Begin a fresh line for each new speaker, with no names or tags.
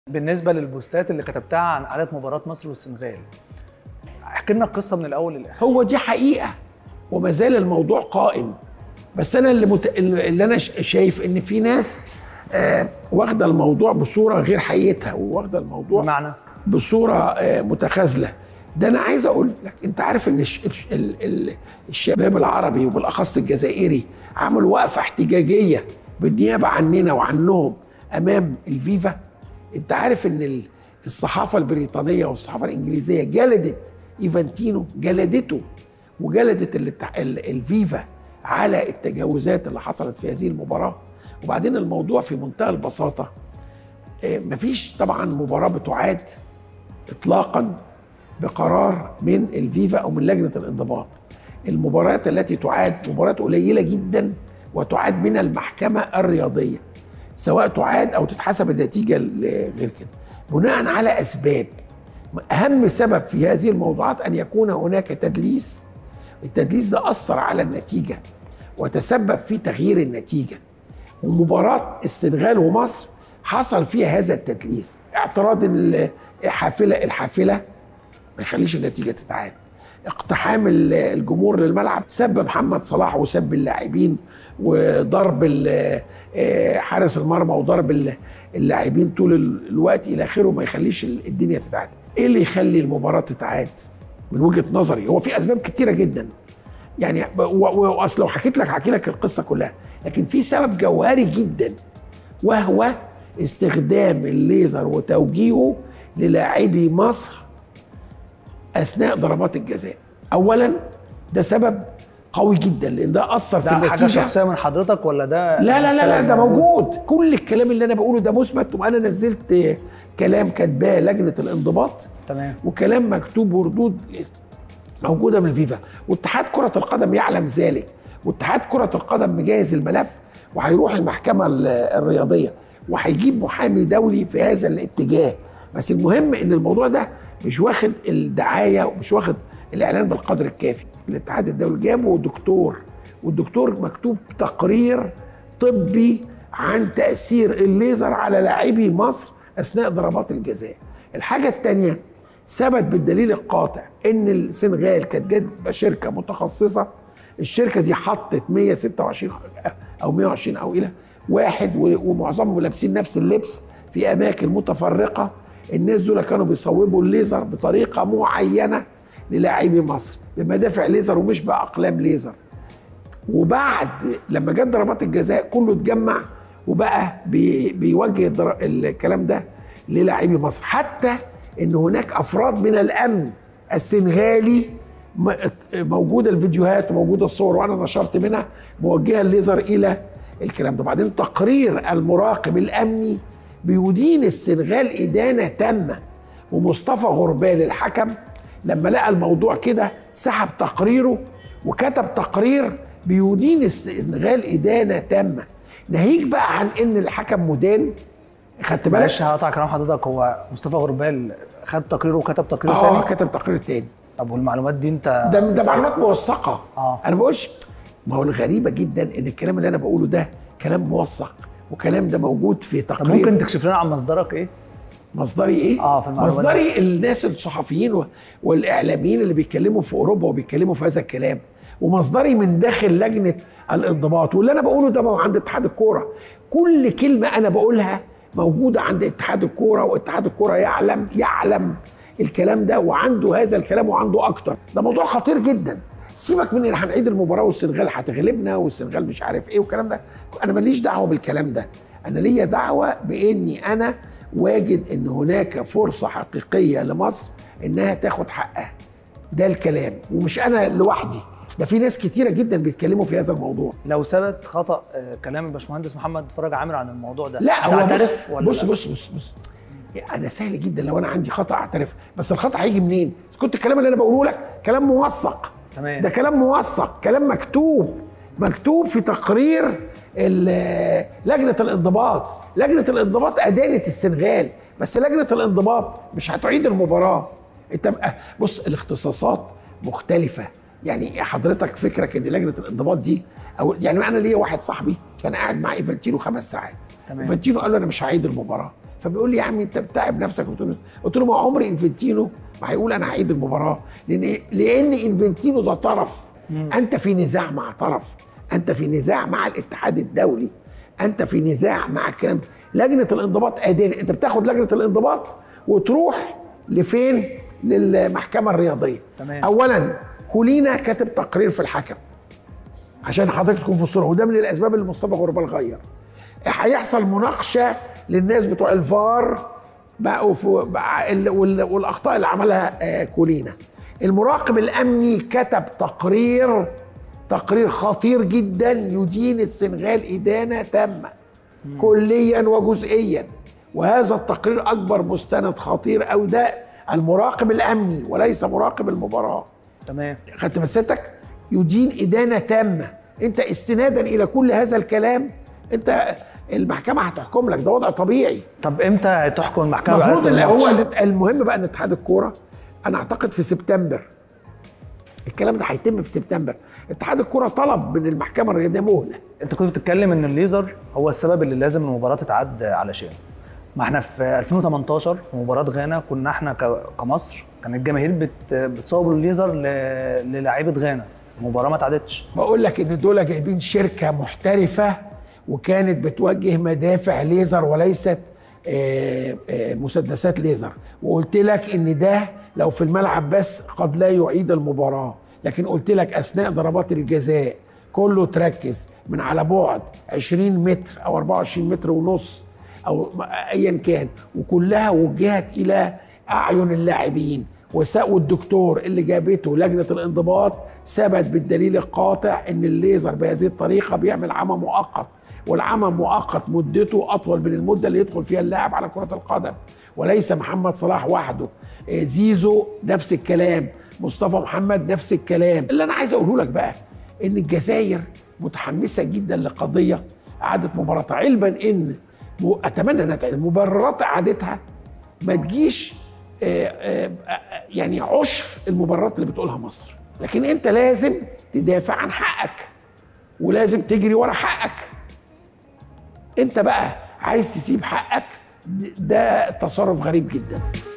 بالنسبه للبوستات اللي كتبتها عن عدد مباراه مصر والسنغال احكي لنا القصه من الاول للاخر
هو دي حقيقه وما زال الموضوع قائم بس انا اللي, مت... اللي انا ش- شايف ان في ناس آه واخده الموضوع بصوره غير حقيقتها وواخده الموضوع
بمعنى
بصوره آه متخاذله ده انا عايز اقول لك انت عارف ان الش... الش... ال... ال... الشباب العربي وبالاخص الجزائري عملوا وقفه احتجاجيه بالنيابه عننا وعنهم امام الفيفا انت عارف ان ال- الصحافه البريطانيه والصحافه الانجليزيه جلدت ايفانتينو جلدته وجلدت الاتح- ال- الفيفا على التجاوزات اللي حصلت في هذه المباراه وبعدين الموضوع في منتهى البساطه آه، مفيش طبعا مباراه بتعاد اطلاقا بقرار من الفيفا او من لجنه الانضباط المباريات التي تعاد مباريات قليله جدا وتعاد من المحكمه الرياضيه سواء تعاد او تتحسب النتيجه ل- غير كده بناء على اسباب اهم سبب في هذه الموضوعات ان يكون هناك تدليس التدليس ده اثر على النتيجه وتسبب في تغيير النتيجه ومباراه السنغال ومصر حصل فيها هذا التدليس اعتراض ال- الحافله الحافله ما يخليش النتيجه تتعاد اقتحام ال- الجمهور للملعب سب محمد صلاح وسب اللاعبين وضرب ال- آه، حارس المرمى وضرب ال- اللاعبين طول ال- الوقت الى اخره ما يخليش ال- الدنيا تتعاد ايه اللي يخلي المباراه تتعاد من وجهه نظري هو في اسباب كتيره جدا يعني و- و- واصل لو حكيت لك هحكي لك القصه كلها لكن في سبب جوهري جدا وهو استخدام الليزر وتوجيهه للاعبي مصر اثناء ضربات الجزاء اولا ده سبب قوي جدا لان ده اثر في
ده حاجه
النتيجه
شخصيه من حضرتك ولا ده
لا لا لا لا
كلام
ده موجود كل الكلام اللي انا بقوله ده مثبت وانا نزلت كلام كاتباه لجنه الانضباط
تمام
وكلام مكتوب وردود موجوده من الفيفا واتحاد كره القدم يعلم ذلك واتحاد كره القدم مجهز الملف وهيروح المحكمه ال- الرياضيه وهيجيب محامي دولي في هذا الاتجاه بس المهم ان الموضوع ده مش واخد الدعايه ومش واخد الاعلان بالقدر الكافي الاتحاد الدولي جابه دكتور والدكتور مكتوب تقرير طبي عن تاثير الليزر على لاعبي مصر اثناء ضربات الجزاء الحاجه الثانيه ثبت بالدليل القاطع ان السنغال كانت جايبه شركه متخصصه الشركه دي حطت 126 او 120 او الى واحد و- ومعظمهم لابسين نفس اللبس في اماكن متفرقه الناس دول كانوا بيصوبوا الليزر بطريقه معينه للاعبي مصر بمدافع ليزر ومش باقلام ليزر وبعد لما جت ضربات الجزاء كله اتجمع وبقى بي بيوجه الدر- الكلام ده للاعبي مصر حتى ان هناك افراد من الامن السنغالي م- موجوده الفيديوهات وموجوده الصور وانا نشرت منها موجهه الليزر الى الكلام ده بعدين تقرير المراقب الامني بيدين السنغال ادانه تامه ومصطفى غربال الحكم لما لقى الموضوع كده سحب تقريره وكتب تقرير بيدين السنغال ادانه تامه ناهيك بقى عن ان الحكم مدان خدت بالك
معلش هقطع كلام حضرتك هو مصطفى غربال خد تقريره وكتب تقرير
اه
تاني
كتب تقرير تاني
طب والمعلومات دي انت
ده ده معلومات موثقه
آه.
انا بقولش ما هو الغريبه جدا ان الكلام اللي انا بقوله ده كلام موثق وكلام ده موجود في
طب
تقرير
ممكن تكشف لنا عن مصدرك ايه؟
مصدري ايه؟
آه، في المعلومات
مصدري الناس الصحفيين و- والاعلاميين اللي بيتكلموا في اوروبا وبيتكلموا في هذا الكلام ومصدري من داخل لجنه الانضباط واللي انا بقوله ده ما هو عند اتحاد الكوره كل كلمه انا بقولها موجوده عند اتحاد الكوره واتحاد الكوره يعلم يعلم الكلام ده وعنده هذا الكلام وعنده اكتر ده موضوع خطير جدا سيبك من ان هنعيد المباراه والسنغال هتغلبنا والسنغال مش عارف ايه والكلام ده انا ماليش دعوه بالكلام ده انا ليا دعوه باني انا واجد ان هناك فرصه حقيقيه لمصر انها تاخد حقها ده الكلام ومش انا لوحدي ده في ناس كتيره جدا بيتكلموا في هذا الموضوع
لو ثبت خطا آه، كلام الباشمهندس محمد فرج عامر عن الموضوع ده
لا هو
تعترف
بص
ولا
بص,
لا؟
بص بص بص انا سهل جدا لو انا عندي خطا اعترف بس الخطا هيجي منين إذا كنت الكلام اللي انا بقوله لك كلام موثق
تمام.
ده كلام موثق كلام مكتوب مكتوب في تقرير ال- لجنه الانضباط لجنه الانضباط ادانت السنغال بس لجنه الانضباط مش هتعيد المباراه انت بقى بص الاختصاصات مختلفه يعني حضرتك فكرك ان لجنه الانضباط دي او يعني انا ليا واحد صاحبي كان قاعد مع ايفانتينو خمس ساعات
تمام.
ايفانتينو قال له انا مش هعيد المباراه فبيقول لي يا عم انت بتعب نفسك قلت له قلت له ما عمر انفنتينو ما هيقول انا هعيد المباراه لان إيه؟ لان انفنتينو ده طرف انت في نزاع مع طرف انت في نزاع مع الاتحاد الدولي انت في نزاع مع الكلام ده. لجنه الانضباط اداه انت بتاخد لجنه الانضباط وتروح لفين للمحكمه الرياضيه
تمام.
اولا كولينا كاتب تقرير في الحكم عشان حضرتك تكون في الصوره وده من الاسباب اللي مصطفى غربال غير هيحصل مناقشه للناس بتوع الفار بقوا في بقى ال- وال- والاخطاء اللي عملها آه، كولينا المراقب الامني كتب تقرير تقرير خطير جدا يدين السنغال ادانه تامه كليا وجزئيا وهذا التقرير اكبر مستند خطير قوي ده المراقب الامني وليس مراقب المباراه
تمام
خدت مسيتك يدين إدانة تامة أنت استنادا إلى كل هذا الكلام أنت المحكمة هتحكم لك ده وضع طبيعي
طب امتى تحكم المحكمه
المفروض
بعد
اللي هو
الماتش؟
المهم بقى ان اتحاد الكوره انا اعتقد في سبتمبر الكلام ده هيتم في سبتمبر اتحاد الكوره طلب من المحكمه الرياضيه مهله
انت كنت بتتكلم ان الليزر هو السبب اللي لازم المباراه تتعد علشانه ما احنا في 2018 في مباراه غانا كنا احنا ك- كمصر كان الجماهير بت بتصوب الليزر ل- للاعيبه غانا المباراه ما اتعدتش
بقول لك ان دول جايبين شركه محترفه وكانت بتوجه مدافع ليزر وليست آه، آه، مسدسات ليزر وقلت لك ان ده لو في الملعب بس قد لا يعيد المباراه لكن قلت لك اثناء ضربات الجزاء كله تركز من على بعد 20 متر او 24 متر ونص او ايا كان وكلها وجهت الى اعين اللاعبين وساء الدكتور اللي جابته لجنه الانضباط ثبت بالدليل القاطع ان الليزر بهذه الطريقه بيعمل عمى مؤقت والعمى مؤقت مدته اطول من المده اللي يدخل فيها اللاعب على كره القدم وليس محمد صلاح وحده آه، زيزو نفس الكلام مصطفى محمد نفس الكلام اللي انا عايز اقوله لك بقى ان الجزائر متحمسه جدا لقضيه اعاده مباراتها علما ان م- اتمنى انها تعيد مبررات اعادتها ما تجيش آه، آه، آه، يعني عشر المبررات اللي بتقولها مصر لكن انت لازم تدافع عن حقك ولازم تجري ورا حقك انت بقى عايز تسيب حقك د- ده تصرف غريب جدا